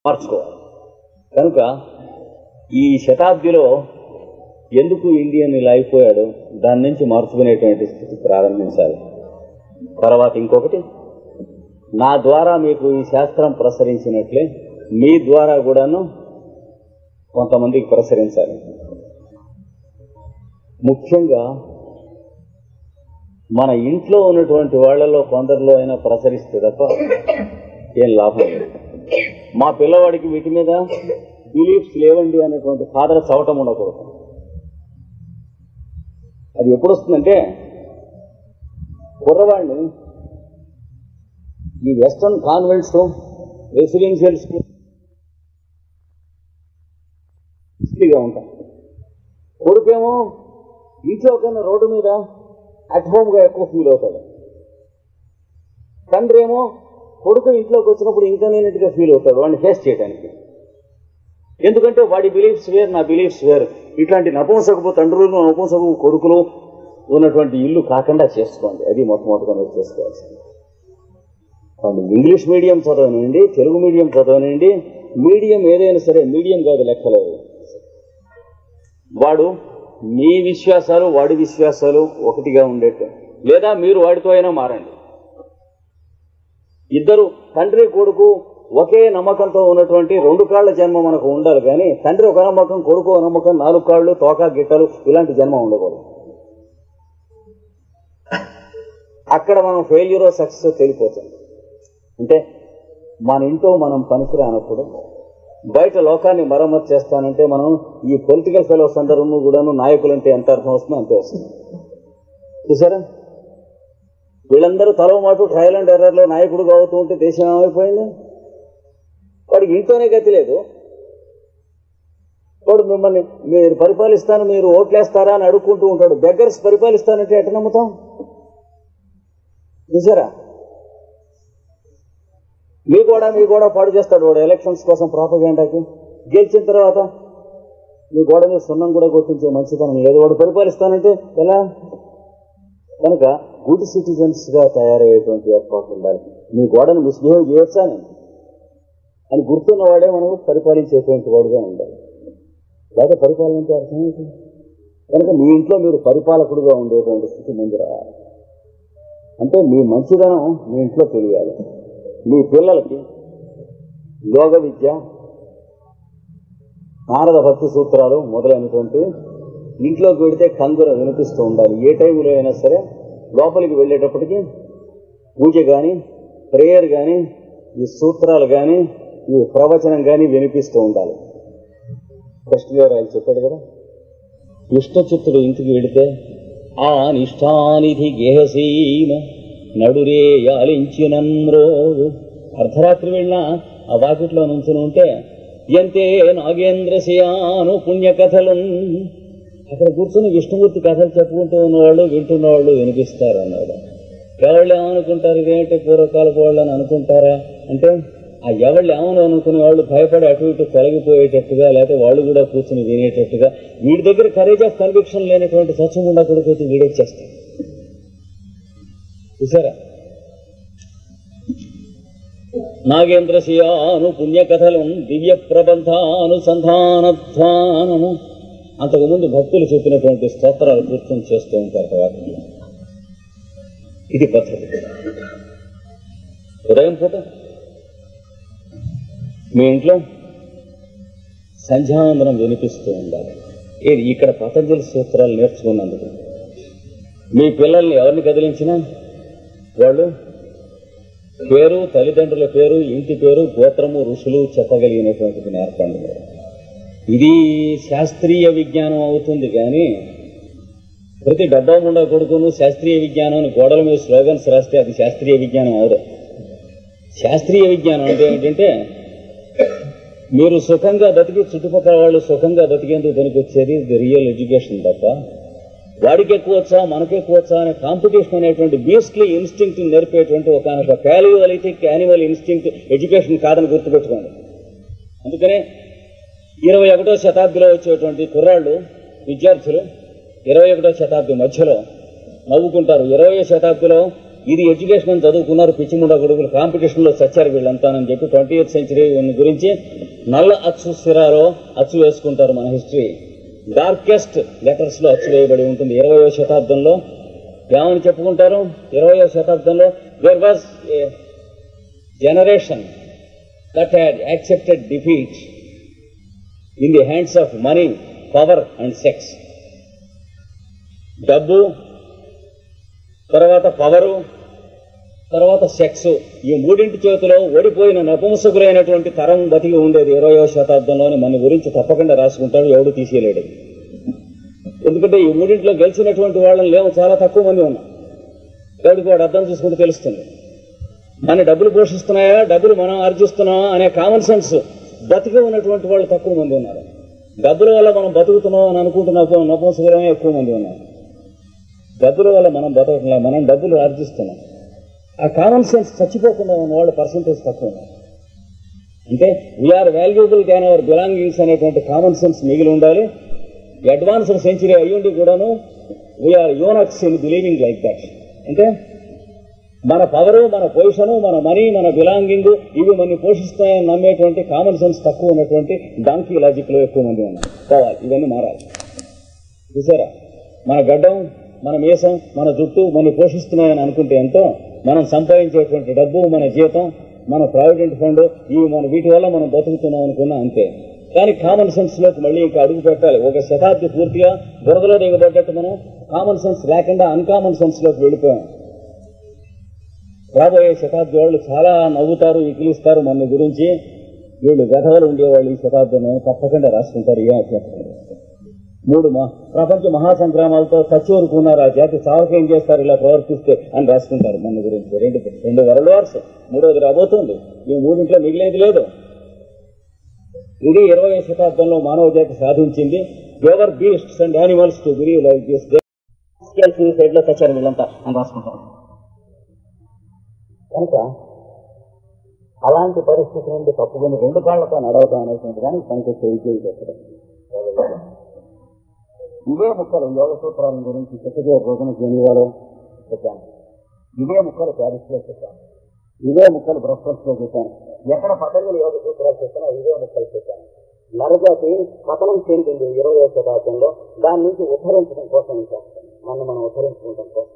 మార్చుకోవాలి కనుక ఈ శతాబ్దిలో ఎందుకు ఇండియన్ ఇలా అయిపోయాడు దాని నుంచి మార్చుకునేటువంటి స్థితి ప్రారంభించాలి తర్వాత ఇంకొకటి నా ద్వారా మీకు ఈ శాస్త్రం ప్రసరించినట్లే మీ ద్వారా కూడాను కొంతమందికి ప్రసరించాలి ముఖ్యంగా మన ఇంట్లో ఉన్నటువంటి వాళ్ళలో కొందరిలో అయినా ప్రసరిస్తే తప్ప ఏం లాభం లేదు మా పిల్లవాడికి వీటి మీద బిలీఫ్స్ లేవండి అనేటువంటి ఫాదర్ చవటం ఉండకూడదు అది ఎప్పుడు వస్తుందంటే కుర్రవాడిని ఈ వెస్టర్న్ కాన్వెంట్స్ రెసిడెన్షియల్ స్కూల్గా ఉంటాయి కొడుకేమో ఇంట్లో కన్నా రోడ్డు మీద అట్ హోమ్గా ఎక్కువ ఫీల్ అవుతాడు తండ్రి ఏమో కొడుకు ఇంట్లోకి వచ్చినప్పుడు ఇన్కన్వీనియంట్ గా ఫీల్ అవుతాడు వాడిని ఫేస్ చేయడానికి ఎందుకంటే వాడి బిలీఫ్స్ వేరు నా బిలీఫ్స్ వేరు ఇట్లాంటి నపుంసకపు తండ్రులు నపుంసకపు కొడుకులు ఉన్నటువంటి ఇల్లు కాకుండా చేసుకోండి అది మొట్టమొదటిగా మీరు చేసుకోవాల్సింది వాళ్ళు ఇంగ్లీష్ మీడియం చదవనండి తెలుగు మీడియం చదవనండి మీడియం ఏదైనా సరే మీడియం కాదు లెక్కలేదు వాడు మీ విశ్వాసాలు వాడి విశ్వాసాలు ఒకటిగా ఉండేట్టు లేదా మీరు వాడితో అయినా మారండి ఇద్దరు తండ్రి కొడుకు ఒకే నమ్మకంతో ఉన్నటువంటి రెండు కాళ్ల జన్మ మనకు ఉండాలి కానీ తండ్రి ఒక నమ్మకం కొడుకు ఒక నమ్మకం నాలుగు కాళ్ళు తోక గిట్టలు ఇలాంటి జన్మ ఉండకూడదు అక్కడ మనం ఫెయిల్యూరో సక్సెస్ తెలిపోతుంది అంటే మన ఇంట్లో మనం పనికిరానప్పుడు బయట లోకాన్ని మరమ్మతు చేస్తానంటే మనం ఈ పొలిటికల్ ఫెలోస్ అందరూ కూడాను నాయకులంటే ఎంత అర్థం వస్తుందో అంతే వస్తుంది చూసారా వీళ్ళందరూ తలో మాట ట్రయల్ అండ్ ఎర్రర్లో నాయకుడుగా అవుతూ ఉంటే దేశం ఏమైపోయింది వాడికి ఇంట్లోనే గతి లేదు వాడు మిమ్మల్ని మీరు పరిపాలిస్తాను మీరు ఓట్లేస్తారా అని అడుక్కుంటూ ఉంటాడు బెగ్గర్స్ పరిపాలిస్తానంటే ఎట్ట నమ్ముతాం చూసారా మీ కూడా మీ కూడా పాడు చేస్తాడు వాడు ఎలక్షన్స్ కోసం ప్రాపగేండాకి గెలిచిన తర్వాత మీ గోడ మీద సున్నం కూడా కొట్టించే మంచితనం లేదు వాడు పరిపాలిస్తానంటే ఎలా కనుక గుడ్ సిటిజన్స్ గా తయారయ్యేటువంటి ఏర్పాట్లు ఉండాలి మీ గోడను మిస్బిహేవ్ చేయొచ్చా నేను అని గుర్తున్న వాడే మనం పరిపాలించేటువంటి వాడుగా ఉండాలి లేదా పరిపాలన అంటే అర్థం ఏంటి కనుక మీ ఇంట్లో మీరు పరిపాలకుడుగా ఉండేటువంటి స్థితి ముందు రావాలి అంటే మీ మంచిదనం మీ ఇంట్లో తెలియాలి మీ పిల్లలకి యోగ విద్య నారద భక్తి సూత్రాలు మొదలైనటువంటి ఇంట్లోకి వెడితే కంగుర వినిపిస్తూ ఉండాలి ఏ టైంలో అయినా సరే లోపలికి వెళ్ళేటప్పటికి పూజ కానీ ప్రేయర్ కానీ ఈ సూత్రాలు కానీ ఈ ప్రవచనం కానీ వినిపిస్తూ ఉండాలి కృష్ణదేవరాయలు చెప్పాడు కదా ఇష్టచిత్తుడు ఇంటికి వెళితే ఆ నిష్ఠానిధి గేహసీమ నడురే యాలించినన్రోజు అర్ధరాత్రి వెళ్ళినా ఆ వాకిట్లో నుంచుని ఉంటే ఎంతే నాగేంద్రశయాను పుణ్యకథలు అక్కడ కూర్చొని విష్ణుమూర్తి కథలు చెప్పుకుంటూ ఉన్నవాళ్ళు వింటున్నవాళ్ళు వినిపిస్తారు అన్నాడు ఎవళ్ళు ఏమనుకుంటారు ఇదేంటి పూర్వకాలపు వాళ్ళు అని అనుకుంటారా అంటే ఆ ఎవళ్ళు ఏమని అనుకునే వాళ్ళు భయపడి అటు ఇటు తొలగిపోయేటట్టుగా లేకపోతే వాళ్ళు కూడా కూర్చుని వినేటట్టుగా వీడి దగ్గర కరేజ్ ఆఫ్ కన్విక్షన్ లేనటువంటి సత్యగుండా కొడుకైతే వీడొచ్చేస్తాడు చూసారా నాగేంద్ర శియాను పుణ్యకథలు దివ్య ప్రబంధానుసంధానధ్వానము అంతకుముందు భక్తులు చెప్పినటువంటి స్తోత్రాలు కూర్చొని చేస్తూ ఉంటారు తర్వాత ఇది పద్ధతి ఉదయం పూట మీ ఇంట్లో సంధ్యావందనం వినిపిస్తూ ఉండాలి ఇది ఇక్కడ పతంజలి సూత్రాలు నేర్చుకున్నందుకు మీ పిల్లల్ని ఎవరిని కదిలించినా వాళ్ళు పేరు తల్లిదండ్రుల పేరు ఇంటి పేరు గోత్రము ఋషులు చెప్పగలిగినటువంటిది నేర్పండి మీరు. ఇది శాస్త్రీయ విజ్ఞానం అవుతుంది కానీ ప్రతి డబ్బా ముండా కొడుకును శాస్త్రీయ విజ్ఞానం అని గోడల మీద స్లోగన్స్ రాస్తే అది శాస్త్రీయ విజ్ఞానం అవదు శాస్త్రీయ విజ్ఞానం అంటే ఏంటంటే మీరు సుఖంగా బతికి చుట్టుపక్కల వాళ్ళు సుఖంగా బతికేందుకు పనికొచ్చేది ది రియల్ ఎడ్యుకేషన్ తప్ప వాడికి ఎక్కువ వచ్చా మనకి ఎక్కువ వచ్చా అనే కాంపిటీషన్ అనేటువంటి బీస్ట్లీ ఇన్స్టింక్ట్ నేర్పేటువంటి ఒక ప్యాలియోలిటిక్ యానిమల్ ఇన్స్టింక్ట్ ఎడ్యుకేషన్ కాదని గుర్తుపెట్టుకోండి అందుకనే ఇరవై ఒకటో శతాబ్దిలో వచ్చేటువంటి కుర్రాళ్ళు విద్యార్థులు ఇరవై ఒకటో శతాబ్ది మధ్యలో నవ్వుకుంటారు ఇరవై శతాబ్దిలో ఇది ఎడ్యుకేషన్ అని చదువుకున్నారు పిచ్చిముండ కొడుకులు కాంపిటీషన్ లో చచ్చారు వీళ్ళంతానని చెప్పి ట్వంటీ ఎయిత్ సెంచరీ గురించి నల్ల అచ్చు సిరాలో అచ్చు వేసుకుంటారు మన హిస్టరీ డార్కెస్ట్ లెటర్స్ లో అచ్చు వేయబడి ఉంటుంది ఇరవయో శతాబ్దంలో ఏమని చెప్పుకుంటారు ఇరవయో శతాబ్దంలో there was a generation that had accepted defeat in the hands of money power and sex డబ్బు తర్వాత పవరు తర్వాత సెక్స్ ఈ మూడింటి చేతిలో ఓడిపోయిన నపుంసకులైనటువంటి తరం బతికి ఉండేది ఇరవయో శతాబ్దంలోని మన గురించి తప్పకుండా రాసుకుంటాడు ఎవడు తీసేయలేడు ఎందుకంటే ఈ మూడింటిలో గెలిచినటువంటి వాళ్ళని లేవు చాలా తక్కువ మంది ఉన్నాం దేవుడికి వాడు అర్థం చూసుకుంటే తెలుస్తుంది మన డబ్బులు పోషిస్తున్నాయా డబ్బులు మనం ఆర్జిస్తున్నామా అనే కామన్ సెన్స్ బతికి ఉన్నటువంటి వాళ్ళు తక్కువ మంది ఉన్నారు డబ్బుల వల్ల మనం బతుకుతున్నాం అని అనుకుంటున్న నపుంసకులమే ఎక్కువ మంది ఉన్నారు డబ్బుల వల్ల మనం బతకట్లా మనం డబ్బులు ఆర్జిస్తున్నాం ఆ కామన్ సెన్స్ చచ్చిపోకుండా ఉన్న వాళ్ళ పర్సంటేజ్ తక్కువ ఉన్నారు అంటే we are valuable than our belongings అనేటువంటి కామన్ సెన్స్ మిగిలి ఉండాలి అడ్వాన్స్డ్ సెంచరీ అయ్యుండి కూడాను we are unique in believing like that అంటే మన పవరు మన పొజిషను మన మనీ మన బిలాంగింగ్ ఇవి మన పోషిస్తాయని నమ్మేటువంటి కామన్ సెన్స్ తక్కువ ఉన్నటువంటి డాంకీ లాజిక్ లో ఎక్కువ మంది ఉన్నారు కావాలి ఇవన్నీ మారాలి చూసారా మన గడ్డం మన మీసం మన జుట్టు మన పోషిస్తున్నాయని అనుకుంటే ఎంతో మనం సంపాదించేటువంటి డబ్బు మన జీతం మన ప్రావిడెంట్ ఫండ్ ఇవి మన వీటి వల్ల మనం బతుకుతున్నాం అనుకున్నా అంతే కానీ కామన్ సెన్స్ లోకి మళ్ళీ ఇంకా అడుగు పెట్టాలి ఒక శతాబ్ది పూర్తిగా బురదలో దిగబడ్డట్టు మనం కామన్ సెన్స్ లేకుండా అన్కామన్ సెన్స్ లోకి వెళ్ళిపోయాం రాబోయే శతాబ్ది వాళ్ళు చాలా నవ్వుతారు ఇకిలిస్తారు మన గురించి వీళ్ళు గధవలు ఉండేవాళ్ళు ఈ శతాబ్దంలో తప్పకుండా రాసుకుంటారు ఏ అభ్యర్థం మూడు మా ప్రపంచ మహాసంగ్రామాలతో చచ్చూరుకున్నారు ఆ జాతి సావకేం చేస్తారు ఇలా ప్రవర్తిస్తే అని రాసుకుంటారు మన గురించి రెండు రెండు వరల్డ్ వార్స్ మూడోది రాబోతుంది ఈ మూడింట్లో మిగిలేది లేదు ఇది ఇరవై శతాబ్దంలో మానవ జాతి సాధించింది ever beasts and animals to believe like this side లో చచ్చారు వీళ్ళంతా అని రాసుకుంటారు కనుక అలాంటి పరిస్థితి నుండి తప్పుకొని రెండు కాళ్లతో నడవటం అనేటువంటి కానీ తనకు చేయి చేయి పెట్టడం ఇవే ముక్కలు యోగ సూత్రాల గురించి చెప్పే రోజున జెనీవాలో చెప్పాను ఇవే ముక్కలు ప్యారిస్ లో చెప్పాను ఇవే ముక్కలు బ్రస్టల్స్ లో చెప్పాను ఎక్కడ పతంజలి యోగ సూత్రాలు చెప్పినా ఇవే ముక్కలు చెప్పాను నరజాతి పతనం చెందింది ఇరవై శతాబ్దంలో దాని నుంచి ఉద్ధరించడం కోసం ఇంకా మనం మనం ఉద్ధరించుకోవడం కోసం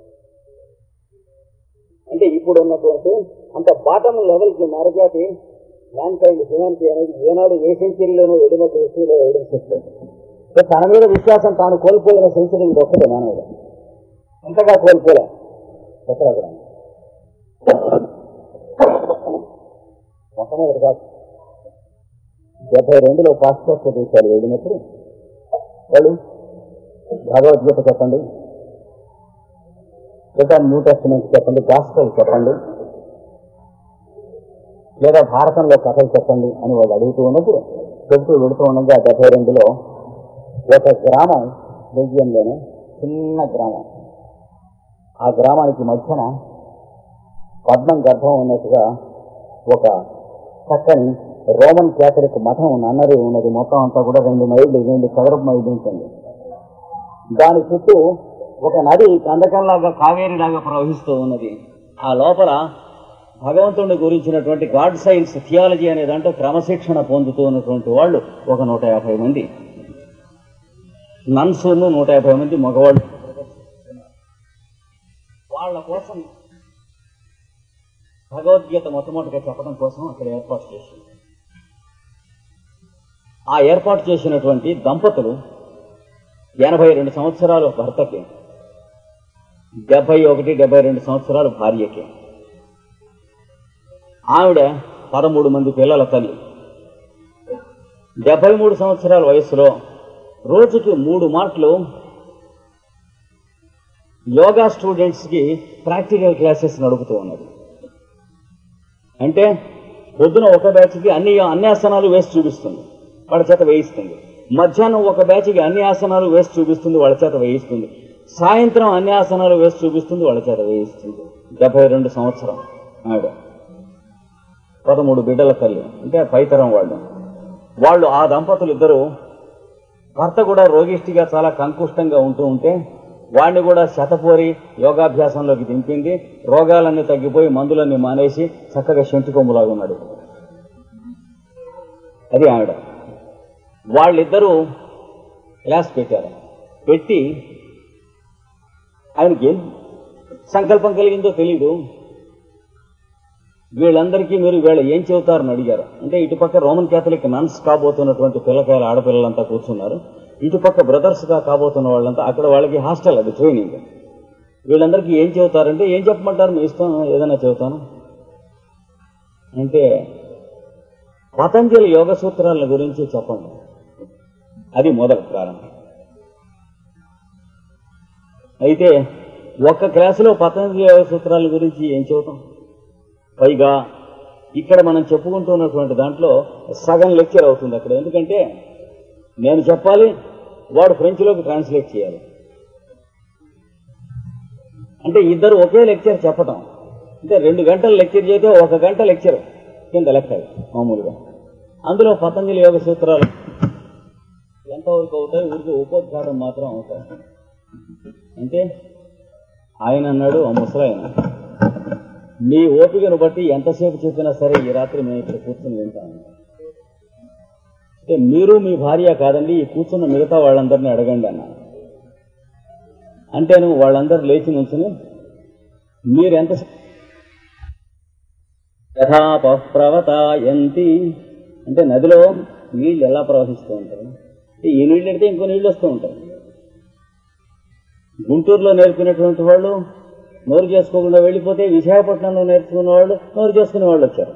అంటే ఇప్పుడు ఉన్నటువంటి అంత బాటమ్ లెవెల్ కి నరజాతి మ్యాన్ కైండ్ హ్యూమానిటీ అనేది ఏనాడు ఏ సెంచరీలోనూ వెళ్ళినట్టు హిస్టరీలో ఎవిడెన్స్ చెప్తుంది సో తన మీద విశ్వాసం తాను కోల్పోయిన సెంచరీ ఇది ఒక్కటే మానవుడు ఎంతగా కోల్పోలే ఎక్కడ మొట్టమొదటి కాదు డెబ్బై రెండులో పాశ్చాత్య దేశాలు వెళ్ళినప్పుడు వాళ్ళు భగవద్గీత చెప్పండి లేదా న్యూ టెస్టిమెంట్ చెప్పండి గాస్పల్ చెప్పండి లేదా భారతంలో కథలు చెప్పండి అని వాళ్ళు అడుగుతూ ఉన్నప్పుడు చెబుతూ వెళుతూ ఉండగా డెబ్బై రెండులో ఒక గ్రామం బెల్జియంలోనే చిన్న గ్రామం ఆ గ్రామానికి మధ్యన పద్మం గర్భం ఉన్నట్టుగా ఒక చక్కని రోమన్ క్యాథలిక్ మఠం నన్నది ఉన్నది మొత్తం అంతా కూడా రెండు మైళ్ళు రెండు చదరపు మైళ్ళు ఉంటుంది దాని చుట్టూ ఒక నది కందకంలాగా కావేరిలాగా ప్రవహిస్తూ ఉన్నది ఆ లోపల భగవంతుడిని గురించినటువంటి గాడ్ సైన్స్ థియాలజీ అనే దాంట్లో క్రమశిక్షణ పొందుతూ ఉన్నటువంటి వాళ్ళు ఒక నూట యాభై మంది నన్సును నూట యాభై మంది మగవాళ్ళు వాళ్ళ కోసం భగవద్గీత మొట్టమొదటిగా చెప్పడం కోసం అక్కడ ఏర్పాటు చేసింది ఆ ఏర్పాటు చేసినటువంటి దంపతులు ఎనభై రెండు సంవత్సరాలు భర్తకి డెబ్బై ఒకటి డెబ్బై రెండు సంవత్సరాలు భార్యకి ఆవిడ పదమూడు మంది పిల్లల తల్లి డెబ్బై మూడు సంవత్సరాల వయసులో రోజుకి మూడు మాటలు యోగా స్టూడెంట్స్ కి ప్రాక్టికల్ క్లాసెస్ నడుపుతూ ఉన్నది అంటే పొద్దున ఒక బ్యాచ్కి అన్ని అన్ని ఆసనాలు వేసి చూపిస్తుంది వాళ్ళ చేత వేయిస్తుంది మధ్యాహ్నం ఒక బ్యాచ్కి అన్ని ఆసనాలు వేసి చూపిస్తుంది వాళ్ళ చేత వేయిస్తుంది సాయంత్రం అన్ని ఆసనాలు వేసి చూపిస్తుంది వాళ్ళ చేత వేయిస్తుంది డెబ్బై రెండు సంవత్సరం ఆవిడ పదమూడు బిడ్డల తల్లి అంటే పైతరం వాళ్ళు వాళ్ళు ఆ దంపతులు ఇద్దరు భర్త కూడా రోగిష్టిగా చాలా కంకుష్టంగా ఉంటూ ఉంటే వాడిని కూడా శతపోరి యోగాభ్యాసంలోకి దింపింది రోగాలన్నీ తగ్గిపోయి మందులన్నీ మానేసి చక్కగా శంటి కొమ్ములాగా ఉన్నాడు అది ఆవిడ వాళ్ళిద్దరూ క్లాస్ పెట్టారు పెట్టి ఆయనకి ఏం సంకల్పం కలిగిందో తెలీదు వీళ్ళందరికీ మీరు వీళ్ళ ఏం చెబుతారని అడిగారు అంటే ఇటుపక్క రోమన్ క్యాథలిక్ నన్స్ కాబోతున్నటువంటి పిల్లకాయల ఆడపిల్లలంతా కూర్చున్నారు ఇటుపక్క బ్రదర్స్ గా కాబోతున్న వాళ్ళంతా అక్కడ వాళ్ళకి హాస్టల్ అది ట్రైనింగ్ వీళ్ళందరికీ ఏం చెబుతారంటే ఏం చెప్పమంటారు మీ ఇష్టం ఏదైనా చెబుతాను అంటే పతంజలి యోగ సూత్రాల గురించి చెప్పండి అది మొదటి ప్రారంభం అయితే ఒక్క క్లాసులో పతంజలి యోగ సూత్రాల గురించి ఏం చెబుతాం పైగా ఇక్కడ మనం చెప్పుకుంటున్నటువంటి దాంట్లో సగం లెక్చర్ అవుతుంది అక్కడ ఎందుకంటే నేను చెప్పాలి వాడు ఫ్రెంచ్లోకి ట్రాన్స్లేట్ చేయాలి అంటే ఇద్దరు ఒకే లెక్చర్ చెప్పటం అంటే రెండు గంటలు లెక్చర్ చేస్తే ఒక గంట లెక్చర్ కింద లెక్క మామూలుగా అందులో పతంజలి యోగ సూత్రాలు ఎంతవరకు అవుతాయి ఊరికి ఉపోద్ఘాతం మాత్రం అవుతాయి అంటే ఆయన అన్నాడు ఆ ముసలాయన మీ ఓపికను బట్టి ఎంతసేపు చెప్పినా సరే ఈ రాత్రి మేము ఇక్కడ కూర్చొని వింటాము అంటే మీరు మీ భార్య కాదండి ఈ కూర్చున్న మిగతా వాళ్ళందరినీ అడగండి అన్న అంటే నువ్వు వాళ్ళందరూ లేచి నుంచుని మీరు ఎంత యథాపప్రవతాయంతి అంటే నదిలో నీళ్ళు ఎలా ప్రవహిస్తూ ఉంటారు అంటే ఈ నీళ్ళు ఎడితే ఇంకో నీళ్ళు వస్తూ ఉంటాయి గుంటూరులో నేర్పినటువంటి వాళ్ళు నోరు చేసుకోకుండా వెళ్ళిపోతే విశాఖపట్నంలో నేర్చుకున్న వాళ్ళు నోరు చేసుకునే వాళ్ళు వచ్చారు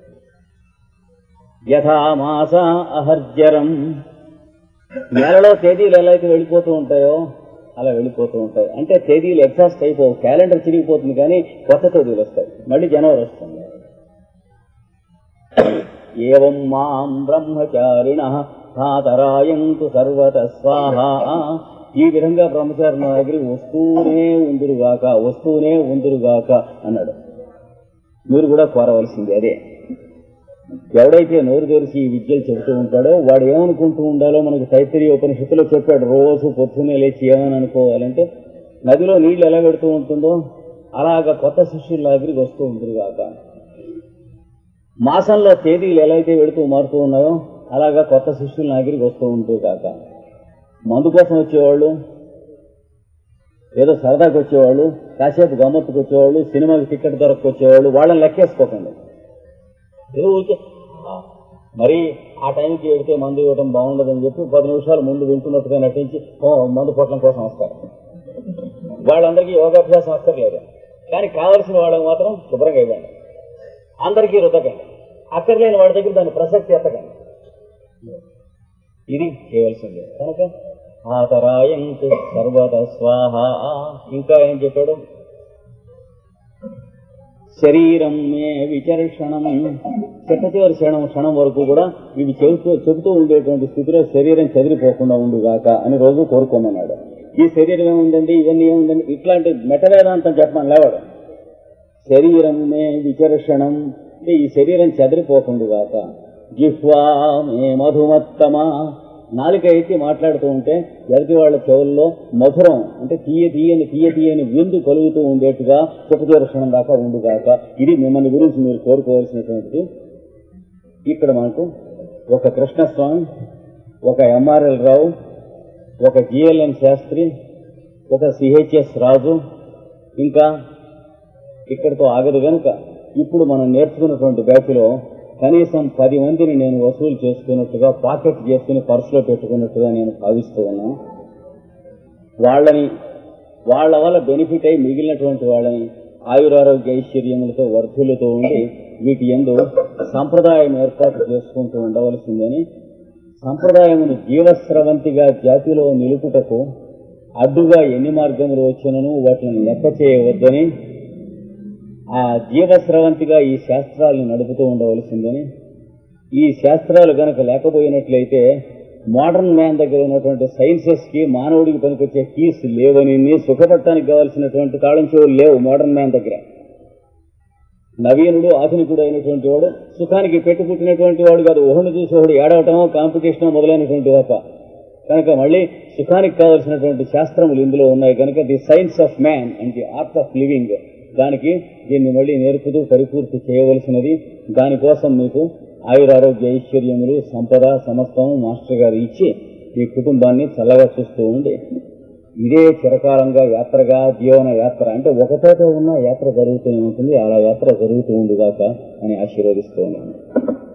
యథామాస అహర్జరం నెలలో తేదీలు ఎలా అయితే వెళ్ళిపోతూ ఉంటాయో అలా వెళ్ళిపోతూ ఉంటాయి అంటే తేదీలు ఎగ్జాస్ట్ అయిపోవు క్యాలెండర్ చిరిగిపోతుంది కానీ కొత్త తేదీలు వస్తాయి మళ్ళీ జనవరి వస్తుంది ఏం మాం బ్రహ్మచారిణ ధాతరాయంతు సర్వత స్వాహ ఈ విధంగా బ్రహ్మచారి నా దగ్గరికి వస్తూనే ఉందురుగాక వస్తూనే ఉందురుగాక అన్నాడు మీరు కూడా కోరవలసింది అదే ఎవడైతే నోరు తెరిచి ఈ విద్యలు చెబుతూ ఉంటాడో వాడు ఏమనుకుంటూ ఉండాలో మనకు తైత్తరీయ ఉపనిషత్తులో చెప్పాడు రోజు పొద్దున్నే లేచి ఏమని అనుకోవాలంటే నదిలో నీళ్లు ఎలా పెడుతూ ఉంటుందో అలాగా కొత్త శిష్యుల దగ్గరికి వస్తూ ఉందిగాక మాసంలో తేదీలు ఎలా అయితే వెళుతూ మారుతూ ఉన్నాయో అలాగా కొత్త శిష్యుల దగ్గరికి వస్తూ ఉంటుంది కాక మందు కోసం వచ్చేవాళ్ళు ఏదో సరదాకి వచ్చేవాళ్ళు కాసేపు గమ్మత్తుకు వచ్చేవాళ్ళు సినిమాకి టికెట్ ధరకు వచ్చేవాళ్ళు వాళ్ళని లెక్కేసుకోకండి ఏదో ఊరికే మరి ఆ టైంకి వెడితే మందు ఇవ్వడం బాగుండదని చెప్పి పది నిమిషాలు ముందు వింటున్నట్టుగా నటించి "ఓ, మందు పొట్లం కోసం వస్తారు వాళ్ళందరికీ యోగాభ్యాసం అక్కర్లేదు కానీ కావలసిన వాళ్ళకి మాత్రం శుభ్రంగా ఇవ్వండి అందరికీ రుద్దకండి అక్కర్లేని వాడి దగ్గర దాని ప్రసక్తి ఎత్తకండి ఇది చేయవలసింది కనుక ఆతరాయంతు సర్వద స్వాహ ఇంకా ఏం చెప్పాడు శరీరం మే విచర్షణం చెట్ట చివరి క్షణం క్షణం వరకు కూడా ఇవి చెబుతూ చెబుతూ ఉండేటువంటి స్థితిలో శరీరం చెదిరిపోకుండా ఉండుగాక అని రోజు కోరుకోమన్నాడు ఈ శరీరం ఏముందండి ఇవన్నీ ఏముందండి ఇట్లాంటి మెటవేదాంతం చెప్పమని లేవాడు శరీరం మే విచర్షణం అంటే ఈ శరీరం చెదిరిపోకుండుగాక జిహ్వా మే మధుమత్తమా నాలుక ఎత్తి మాట్లాడుతూ ఉంటే ఎదుటి వాళ్ళ చెవుల్లో మధురం అంటే తీయ తీయని తీయ తీయని విందు కలుగుతూ ఉండేట్టుగా క్షణం దాకా ఉండుగాక ఇది మిమ్మల్ని గురించి మీరు కోరుకోవాల్సినటువంటిది ఇక్కడ మనకు ఒక కృష్ణస్వామి ఒక ఎంఆర్ఎల్ రావు ఒక జిఎల్ఎన్ శాస్త్రి ఒక సిహెచ్ఎస్ రాజు ఇంకా ఇక్కడితో ఆగదు కనుక ఇప్పుడు మనం నేర్చుకున్నటువంటి బ్యాచ్లో కనీసం పది మందిని నేను వసూలు చేసుకున్నట్టుగా పాకెట్ చేసుకుని పర్సులో పెట్టుకున్నట్టుగా నేను భావిస్తూ ఉన్నాను వాళ్ళని వాళ్ళ వల్ల బెనిఫిట్ అయి మిగిలినటువంటి వాళ్ళని ఆయురారోగ్య ఐశ్వర్యములతో వర్ధులతో ఉండి వీటి ఎందు సంప్రదాయం ఏర్పాటు చేసుకుంటూ ఉండవలసిందని సంప్రదాయమును జీవస్రవంతిగా జాతిలో నిలుపుటకు అడ్డుగా ఎన్ని మార్గములు వచ్చినను వాటిని లెక్క చేయవద్దని ఆ జీవస్రవంతిగా ఈ శాస్త్రాలను నడుపుతూ ఉండవలసిందని ఈ శాస్త్రాలు గనక లేకపోయినట్లయితే మోడర్న్ మ్యాన్ దగ్గర ఉన్నటువంటి సైన్సెస్ కి మానవుడికి పనికొచ్చే కీస్ లేవని సుఖపడటానికి కావాల్సినటువంటి తాళం చెవులు లేవు మోడర్న్ మ్యాన్ దగ్గర నవీనుడు ఆధునికుడు అయినటువంటి వాడు సుఖానికి పెట్టి పుట్టినటువంటి వాడు కాదు ఒకడిని చూసి ఒకడు ఏడవటమో కాంపిటీషన్ మొదలైనటువంటి తప్ప కనుక మళ్ళీ సుఖానికి కావలసినటువంటి శాస్త్రములు ఇందులో ఉన్నాయి కనుక the science of man and the art of living దానికి దీన్ని మళ్ళీ నేర్పుతూ పరిపూర్తి చేయవలసినది దానికోసం మీకు ఆయురారోగ్య ఐశ్వర్యములు సంపద సమస్తం మాస్టర్ గారు ఇచ్చి మీ కుటుంబాన్ని చల్లగా చూస్తూ ఉండి ఇదే చిరకాలంగా యాత్రగా జీవన యాత్ర అంటే ఒకచోట ఉన్న యాత్ర జరుగుతూనే ఉంటుంది అలా యాత్ర జరుగుతూ ఉంది దాకా అని ఆశీర్వదిస్తూ ఉన్నాను